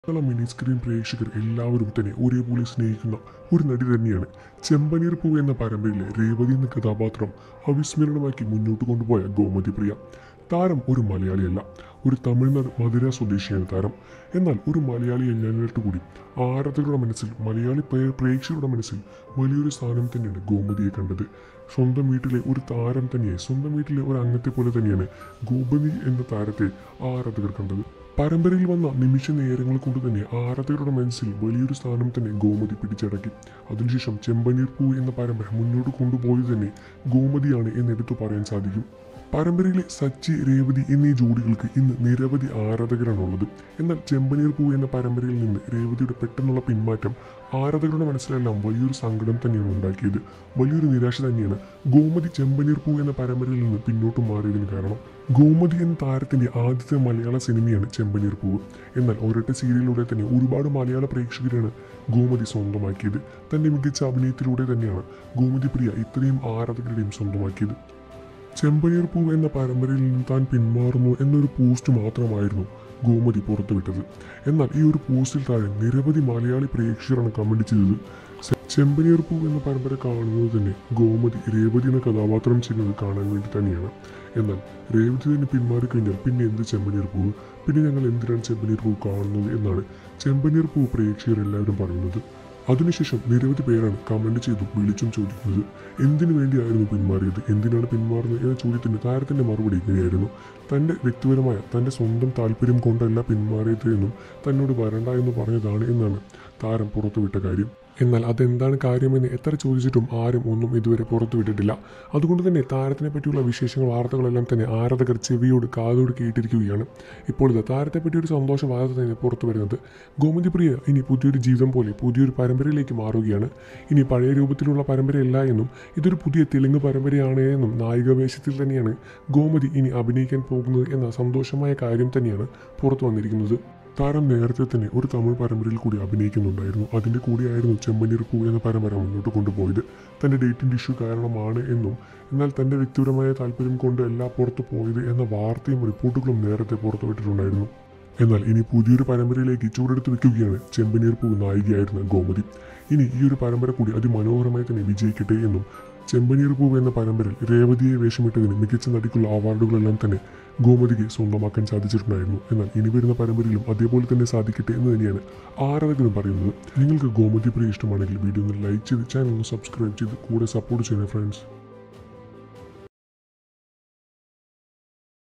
മലയാള mini screen പ്രേക്ഷകർ എല്ലാവരും തന്നെ ഒരേപോലെ സ്നേഹിക്കുന്ന ഒരു നടി തന്നെയാണ് ചെമ്പനീർ പൂ എന്ന പരമ്പരയിലെ രേവതി എന്ന കഥാപാത്രം അവിസ്മരണമാക്കി മുന്നോട്ട് കൊണ്ടുപോയ ഗോമതി പ്രിയ താരം ഒരു മലയാളിയല്ല ഒരു തമിഴ്നാട് മധുര സ്വദേശിയാണ് താരം എന്നാൽ ഒരു മലയാളി എന്നതിനായിട്ട് കൂടി ആരാധകരുടെ മനസ്സിൽ മലയാളി പ്രേ- പ്രേക്ഷകരുടെ മനസ്സിൽ വലിയൊരു സ്ഥാനം തന്നെയാണ് ഗോമതിയെ കണ്ടത് സ്വന്തം വീട്ടിലെ ഒരു താരം തന്നെയായി സ്വന്തം വീട്ടിലെ ഒരു അംഗത്തെ പോലെ തന്നെയാണ് ഗോപതി എന്ന താരത്തെ ആരാധകർ കണ്ടത് പരമ്പരയിൽ വന്ന നിമിഷ നേരങ്ങൾ കൊണ്ട് തന്നെ ആരാധകരുടെ മനസ്സിൽ വലിയൊരു സ്ഥാനം തന്നെ ഗോമതി പിടിച്ചടക്കി അതിനുശേഷം ചെമ്പനീർ പൂ എന്ന പരമ്പര മുന്നോട്ട് കൊണ്ടുപോയത് തന്നെ ഗോമതിയാണ് എന്നെടുത്തു പറയാൻ സാധിക്കും പരമ്പരയിലെ സച്ചി രേവതി എന്നീ ജോഡികൾക്ക് ഇന്ന് നിരവധി ആരാധകരാണുള്ളത് എന്നാൽ ചെമ്പനീർ പൂ എന്ന പരമ്പരയിൽ നിന്ന് രേവതിയുടെ പെട്ടെന്നുള്ള പിന്മാറ്റം ആരാധകരുടെ മനസ്സിലെല്ലാം വലിയൊരു സങ്കടം തന്നെയാണ് ഉണ്ടാക്കിയത് വലിയൊരു നിരാശ തന്നെയാണ് ഗോമതി ചെമ്പനീർ പൂ എന്ന പരമ്പരയിൽ നിന്ന് പിന്നോട്ട് മാറിയതിന് കാരണം ഗോമതി എന്ന താരത്തിന്റെ ആദ്യത്തെ മലയാള സിനിമയാണ് ചെമ്പനീർ പൂവ് എന്നാൽ ഒരൊറ്റ സീരിയലിലൂടെ തന്നെ ഒരുപാട് മലയാള പ്രേക്ഷകരാണ് ഗോമതി സ്വന്തമാക്കിയത് തന്റെ മികച്ച അഭിനയത്തിലൂടെ തന്നെയാണ് ഗോമതി പ്രിയ ഇത്രയും ആരാധകരുടെയും സ്വന്തമാക്കിയത് ചെമ്പനീർ പൂ എന്ന പരമ്പരയിൽ നിന്ന് താൻ പിന്മാറുന്നു എന്നൊരു പോസ്റ്റ് മാത്രമായിരുന്നു ഗോമതി പുറത്തുവിട്ടത് എന്നാൽ ഈ ഒരു പോസ്റ്റിൽ താഴെ നിരവധി മലയാളി പ്രേക്ഷകരാണ് കമന്റ് ചെയ്തത് ചെ- ചെമ്പനീർ പൂ എന്ന പരമ്പര കാണുന്നത് തന്നെ ഗോമതി രേവതി എന്ന കഥാപാത്രം ചെയ്യുന്നത് കാണാൻ വേണ്ടി തന്നെയാണ് എന്നാൽ രേവതി തന്നെ പിന്മാറി കഴിഞ്ഞാൽ പിന്നെ എന്ത് ചെമ്പനീർ പൂവ് പിന്നെ ഞങ്ങൾ എന്തിനാണ് ചെമ്പനീർ പൂ കാണുന്നത് എന്നാണ് ചെമ്പനീർ പൂ പ്രേക്ഷകർ എല്ലാവരും പറയുന്നത് അതിനുശേഷം നിരവധി പേരാണ് കമന്റ് ചെയ്തും വിളിച്ചും ചോദിക്കുന്നത് എന്തിനു വേണ്ടിയായിരുന്നു പിന്മാറിയത് എന്തിനാണ് പിന്മാറുന്നത് എന്ന ചോദ്യത്തിന് താരത്തിന്റെ മറുപടി ഇങ്ങനെയായിരുന്നു തന്റെ വ്യക്തിപരമായ തന്റെ സ്വന്തം താല്പര്യം കൊണ്ടല്ല പിന്മാറിയത് എന്നും തന്നോട് വരണ്ട എന്ന് പറഞ്ഞതാണ് എന്നാണ് താരം പുറത്തുവിട്ട കാര്യം എന്നാൽ അതെന്താണ് കാര്യമെന്ന് എത്ര ചോദിച്ചിട്ടും ആരും ഒന്നും ഇതുവരെ പുറത്തുവിട്ടിട്ടില്ല അതുകൊണ്ട് തന്നെ താരത്തിനെ പറ്റിയുള്ള വിശേഷങ്ങൾ വാർത്തകളെല്ലാം തന്നെ ആരാധകർ ചെവിയോട് കാതോട് കേട്ടിരിക്കുകയാണ് ഇപ്പോൾ ഇത് താരത്തെ പറ്റി ഒരു സന്തോഷ വാർത്ത തന്നെ പുറത്തു വരുന്നത് ഗോമതി പ്രിയ ഇനി പുതിയൊരു ജീവിതം പോലെ പുതിയൊരു പരമ്പരയിലേക്ക് മാറുകയാണ് ഇനി പഴയ രൂപത്തിലുള്ള പരമ്പരയല്ല എന്നും ഇതൊരു പുതിയ തെലുങ്ക് പരമ്പരയാണ് എന്നും നായിക വേഷത്തിൽ തന്നെയാണ് ഗോമതി ഇനി അഭിനയിക്കാൻ പോകുന്നത് എന്ന സന്തോഷമായ കാര്യം തന്നെയാണ് പുറത്തു വന്നിരിക്കുന്നത് താരം നേരത്തെ തന്നെ ഒരു തമിഴ് പരമ്പരയിൽ കൂടി അഭിനയിക്കുന്നുണ്ടായിരുന്നു അതിൻ്റെ കൂടിയായിരുന്നു ചെമ്പനീർ പൂ എന്ന പരമ്പര മുന്നോട്ട് കൊണ്ടുപോയത് തൻ്റെ ഡേറ്റിംഗ് ഇഷ്യൂ കാരണമാണ് എന്നും എന്നാൽ തൻ്റെ വ്യക്തിപരമായ താല്പര്യം കൊണ്ട് അല്ല പുറത്തു പോയത് എന്ന വാർത്തയും റിപ്പോർട്ടുകളും നേരത്തെ പുറത്തുവിട്ടിട്ടുണ്ടായിരുന്നു എന്നാൽ ഇനി പുതിയൊരു പരമ്പരയിലേക്ക് ചൂടെടുത്ത് വെക്കുകയാണ് ചെമ്പനീർ പൂ നായികയായിരുന്ന ഗോമതി ഇനി ഈ ഒരു പരമ്പര കൂടി അതിമനോഹരമായി തന്നെ വിജയിക്കട്ടെ എന്നും ചെമ്പനീർ പൂവ് എന്ന പരമ്പരയിൽ രേവതിയെ വേഷമിട്ടതിന് മികച്ച നടിക്കുള്ള അവാർഡുകളെല്ലാം തന്നെ ഗോമതിക്ക് സ്വന്തമാക്കാൻ സാധിച്ചിട്ടുണ്ടായിരുന്നു എന്നാൽ ഇനി വരുന്ന പരമ്പരയിലും അതേപോലെ തന്നെ സാധിക്കട്ടെ എന്ന് തന്നെയാണ് ആരാധകരും പറയുന്നത് നിങ്ങൾക്ക് ഗോമതി പ്രിയ ഇഷ്ടമാണെങ്കിൽ വീഡിയോ ഒന്ന് ലൈക്ക് ചെയ്ത് ചാനൽ ഒന്ന് സബ്സ്ക്രൈബ് ചെയ്ത് കൂടെ സപ്പോർട്ട് ചെയ്യണേ ഫ്രണ്ട്സ്